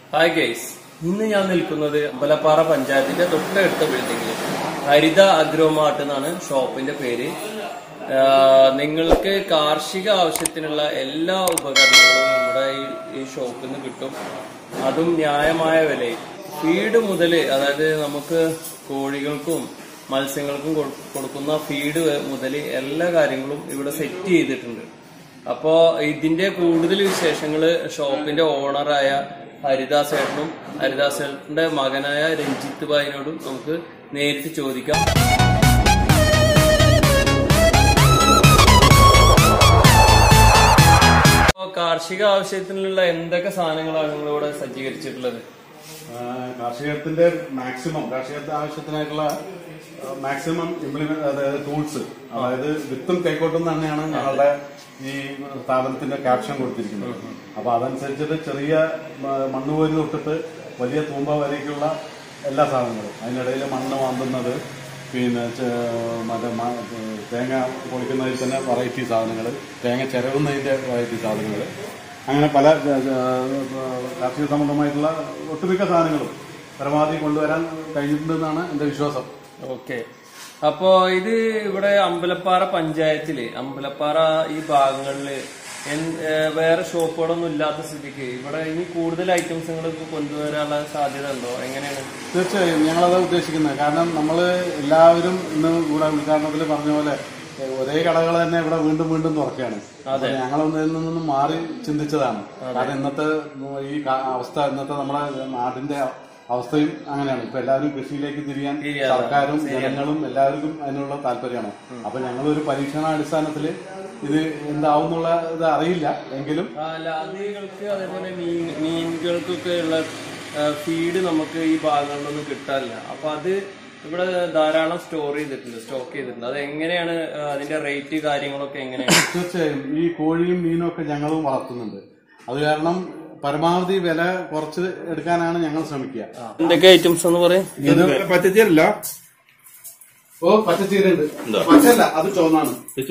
Hi guys ഇന്ന് ഞാൻ നിൽക്കുന്നത് അമ്പലപ്പാറ പഞ്ചായത്തിന്റെ തൊട്ടടുത്ത ബിൽഡിംഗിൽ ഹരിത അഗ്രോമാർട്ട് എന്നാണ് ഷോപ്പിന്റെ പേര് ആഹ് നിങ്ങൾക്ക് കാർഷിക ആവശ്യത്തിനുള്ള എല്ലാ ഉപകരണങ്ങളും നമ്മുടെ ഈ- ഈ ഷോപ്പിൽ നിന്ന് കിട്ടും അതും ന്യായമായ വിലയിൽ ഫീഡ് മുതൽ അതായത് നമുക്ക് കോഴികൾക്കും മത്സ്യങ്ങൾക്കും കൊടു- കൊടുക്കുന്ന ഫീഡ് മുതൽ എല്ലാ കാര്യങ്ങളും ഇവിടെ സെറ്റ് ചെയ്തിട്ടുണ്ട് അപ്പോ ഇതിന്റെ കൂടുതൽ വിശേഷങ്ങള് ഷോപ്പിന്റെ ഓണറായ ഹരിദാസ് ഏട്ടനും ഹരിദാസ് ഏട്ടന്റെ മകനായ രഞ്ജിത്ത് ഭായിനോടും നമുക്ക് നേരിട്ട് ചോദിക്കാം അപ്പോ കാർഷിക ആവശ്യത്തിനുള്ള എന്തൊക്കെ സാധനങ്ങളാണ് നിങ്ങളിവിടെ സജ്ജീകരിച്ചിട്ടുള്ളത് ആ, കാർഷികത്തിന്റെ മാക്സിമം കാർഷികത്തെ ആവശ്യത്തിനായിട്ടുള്ള മാക്സിമം ഇംപ്ലിമെന്റ് അതായത് ടൂൾസ് അതായത് വിത്തും കൈക്കോട്ടും തന്നെയാണ് ഞങ്ങളുടെ ഈ സ്ഥാപനത്തിന്റെ ക്യാപ്ഷൻ കൊടുത്തിരിക്കുന്നത് അപ്പൊ അതനുസരിച്ചിട്ട് ചെറിയ മ- മണ്ണ് കോരി തൊട്ടിട്ട് വലിയ തൂമ്പ വരേക്കുള്ള എല്ലാ സാധനങ്ങളും അതിനിടയിൽ മണ്ണ് മാന്തുന്നത് പിന്നെ ചെ- മറ്റേ മ- തേങ്ങ പൊളിക്കുന്നതിൽ തന്നെ വെറൈറ്റി സാധനങ്ങൾ തേങ്ങ ചിരവുന്നതിന്റെ വെറൈറ്റി സാധനങ്ങൾ അങ്ങനെ പല ഏ, ഏ, കാർഷിക സംബന്ധമായിട്ടുള്ള ഒട്ടുമിക്ക സാധനങ്ങളും പരമാവധി കൊണ്ടുവരാൻ കഴിഞ്ഞിട്ടുണ്ടെന്നാണ് എന്റെ വിശ്വാസം ഓക്കെ അപ്പോ ഇത് ഇവിടെ അമ്പലപ്പാറ പഞ്ചായത്തില് അമ്പലപ്പാറ ഈ ഭാഗങ്ങളില് എൻ- ഏ, വേറെ ഷോപ്പുകളൊന്നും ഇല്ലാത്ത സ്ഥിതിക്ക് ഇവിടെ ഇനി കൂടുതൽ ഐറ്റംസ് നിങ്ങൾ കൊണ്ടുവരാനുള്ള സാധ്യത ഉണ്ടോ എങ്ങനെയാണ് തീർച്ചയായും ഞങ്ങളത് ഉദ്ദേശിക്കുന്നത് കാരണം നമ്മൾ എല്ലാവരും ഇന്ന് ഇവിടെ ഉദ്ഘാടനത്തിൽ പറഞ്ഞ പോലെ ഏ, ഒരേ കടകൾ തന്നെ ഇവിടെ വീണ്ടും വീണ്ടും തുറക്കുകയാണ് അപ്പൊ ഞങ്ങളൊന്ന് ഇതിൽ നിന്നും മാറി ചിന്തിച്ചതാണ് കാരണം ഇന്നത്തെ ഈ കാ- അവസ്ഥ ഇന്നത്തെ നമ്മുടെ നാടിന്റെ അവസ്ഥയും അങ്ങനെയാണ് ഇപ്പൊ എല്ലാവരും കൃഷിയിലേക്ക് തിരിയാൻ സർക്കാരും ജനങ്ങളും എല്ലാവർക്കും അതിനുള്ള താല്പര്യമാണ് അപ്പൊ ഞങ്ങളൊരു പരീക്ഷണാടിസ്ഥാനത്തിൽ ഇത് എന്താവുന്നുള്ള ഇത് അറിയില്ല എങ്കിലും ആ, ലാദികൾക്ക് അതേപോലെ മീൻ മീനുകൾക്കൊക്കെ ഉള്ള ഫീഡ് നമുക്ക് ഈ ഭാഗങ്ങളിലൊന്നും കിട്ടാറില്ല അപ്പൊ അത് ഇവിടെ ധാരാളം സ്റ്റോർ ചെയ്തിട്ടുണ്ട് സ്റ്റോക്ക് ചെയ്തിട്ടുണ്ട് അത് എങ്ങനെയാണ് ആ, അതിന്റെ റേറ്റ് കാര്യങ്ങളൊക്കെ എങ്ങനെയാണ് തീർച്ചയായും ഈ കോഴിയും മീനും ഒക്കെ ഞങ്ങളും വളർത്തുന്നുണ്ട് അത് കാരണം പരമാവധി വില കുറച്ച് എടുക്കാനാണ് ഞങ്ങൾ ശ്രമിക്കുക എന്തൊക്കെ ഐറ്റംസ് എന്ന് പറയും ഇത് പച്ചച്ചീരല്ല ഓ പച്ചച്ചീരുണ്ട് പച്ചല്ല അത് ചോന്നാണ്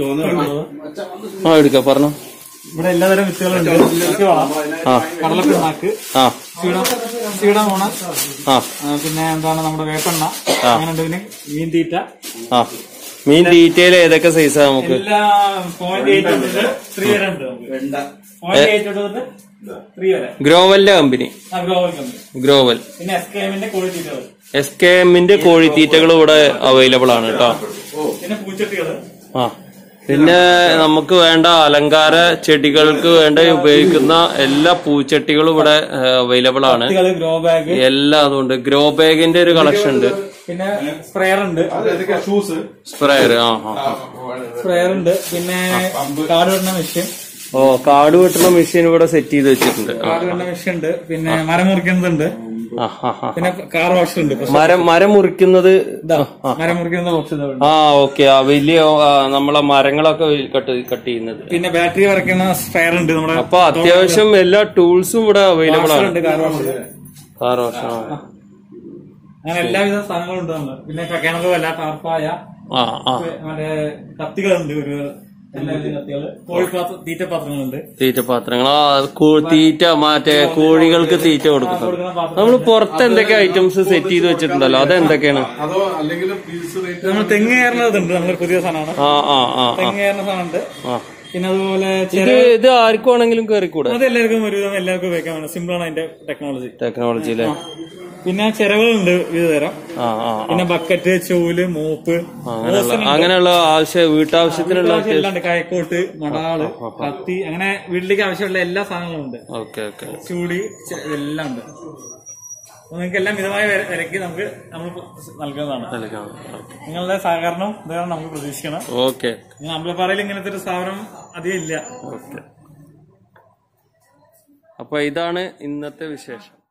ആ എടുക്ക പറഞ്ഞോ ഇവിടെ എല്ലാതരം വിത്തുകളുണ്ട് വിത്തുവളം, കടലപ്പിണ്ണാക്ക് ആ ചീട ചീടമോണ ആ പിന്നെ എന്താണ് നമ്മുടെ വേപ്പെണ്ണ അങ്ങനെ ഉണ്ട് പിന്നെ മീൻ തീറ്റ ആ മീൻ ഡീറ്റെയിൽ ഏതൊക്കെ സൈസാ നമുക്ക് എല്ലാ പോയിന്റ് എയ്റ്റ് തൊട്ട് ത്രീ വരെ ഉണ്ട് പോയിന്റ് എയ്റ്റ് തൊട്ട് ത്രീ വരെ ഗ്രോവലിന്റെ കമ്പനി ആ ഗ്രോവൽ കമ്പനി ഗ്രോവൽ പിന്നെ എസ് കെ എമ്മിന്റെ കോഴി തീറ്റകൾ എസ് കെ എമ്മിന്റെ കോഴിത്തീറ്റകൾ ഇവിടെ അവൈലബിൾ ആണ് കേട്ടോ പിന്നെ പൂച്ചട്ടികള് ആ പിന്നെ നമുക്ക് വേണ്ട അലങ്കാര ചെടികൾക്ക് വേണ്ട ഉപയോഗിക്കുന്ന എല്ലാ പൂച്ചട്ടികളും ഇവിടെ അവൈലബിൾ ആണ് കുട്ടികള് ഗ്രോ ബാഗ് എല്ലാം അതുകൊണ്ട് ഗ്രോ ബാഗിന്റെ ഒരു കളക്ഷൻ ഉണ്ട് പിന്നെ സ്പ്രെയർ ഉണ്ട് ഷൂസ് സ്പ്രേയർ ആ ആ ആ. സ്പ്രെയർ ഉണ്ട് പിന്നെ കാട് വെട്ടുന്ന മെഷീൻ ഓ കാട് വെട്ടുന്ന മെഷീൻ ഇവിടെ സെറ്റ് ചെയ്ത് വെച്ചിട്ടുണ്ട് ആ കാട് വെട്ടുന്ന മെഷീൻ ഉണ്ട് പിന്നെ മരം മുറിക്കുന്നതുണ്ട് ആ ആ ആ. പിന്നെ കാർ വാഷർ ഉണ്ട് മരം മരം മുറിക്കുന്നത് ഇതാ മരം മുറിക്കുന്ന ബോക്സ് ഇതുണ്ട് ആ ഓക്കെ ആ വലിയ ആ, നമ്മളെ മരങ്ങളൊക്കെ കട്ട് കട്ട് ചെയ്യുന്നത് പിന്നെ ബാറ്ററി വരയ്ക്കുന്ന സ്പെയർ ഉണ്ട് നമ്മുടെ അപ്പൊ അത്യാവശ്യം എല്ലാ ടൂൾസും ഇവിടെ അവൈലബിൾ ആണ് ഉണ്ട് കാർ വാഷർ കാർ വാഷ് ആ അങ്ങനെ എല്ലാവിധ സാധനങ്ങളും ഉണ്ട് നമ്മൾ പിന്നെ കിണറുമല്ല ടാർപ്പായ ആ ആ മറ്റേ കത്തികളുണ്ട് ഒരു എല്ലാവിധ കത്തികള് കോഴിപ്പാത്ര തീറ്റ പാത്രങ്ങളുണ്ട് തീറ്റ പാത്രങ്ങൾ ആ കോ- തീറ്റ മറ്റേ കോഴികൾക്ക് തീറ്റ കൊടുക്കുന്നത് കൊടുക്കുന്ന പാത്രം നമ്മൾ പുറത്ത് എന്തൊക്കെ ഐറ്റംസ് സെറ്റ് ചെയ്ത് വെച്ചിട്ടുണ്ടല്ലോ അതെന്തൊക്കെയാണ് അതോ അല്ലെങ്കിൽ പീസ് റേറ്റ് നമ്മൾ തെങ്ങ് കയറുന്നതുണ്ട് നമ്മുടെ പുതിയ സാധനമാണ് ആ ആ ആ ആ തെങ്ങ് കയറുന്ന സാധനമുണ്ട് ആ പിന്നെ അതുപോലെ ഇത് ചെറിയ ഇത് ആർക്കും ആണെങ്കിലും കയറിക്കൂടെ അത് എല്ലാവർക്കും ഒരുവിധം എല്ലാവർക്കും ഉപയോഗിക്കാൻ സിമ്പിൾ ആണ് അതിന്റെ ടെക്നോളജി ടെക്നോളജി അല്ലേ പിന്നെ ചിറകുകളുണ്ട് വിവിധ തരം ആ ആ ആ. പിന്നെ ബക്കറ്റ് ചൂല് മോപ്പ് അങ്ങനെയുള്ള അങ്ങനെയുള്ള ആവശ്യ വീട്ടാവശ്യത്തിനുള്ള ആവശ്യം എല്ലാം ഉണ്ട് കയക്കോട്ട് മടാള് കത്തി അങ്ങനെ വീട്ടിലേക്ക് ആവശ്യമുള്ള എല്ലാ സാധനങ്ങളും ഉണ്ട് ഓക്കെ ഓക്കെ ചൂടി ചെ- എല്ലാം ഉണ്ട് അപ്പൊ നിങ്ങൾക്ക് എല്ലാം മിതമായ വില- വിലയ്ക്ക് നമുക്ക് നമ്മൾ നൽകുന്നതാണ് നിങ്ങളുടെ സഹകരണം ഇതാണ് നമുക്ക് പ്രതീക്ഷിക്കണം ഓക്കെ നിങ്ങൾ അമ്പലപ്പാറയിൽ ഇങ്ങനത്തെ ഒരു സ്ഥാപനം അധികം ഇല്ല ഓക്കെ അപ്പൊ ഇതാണ് ഇന്നത്തെ വിശേഷം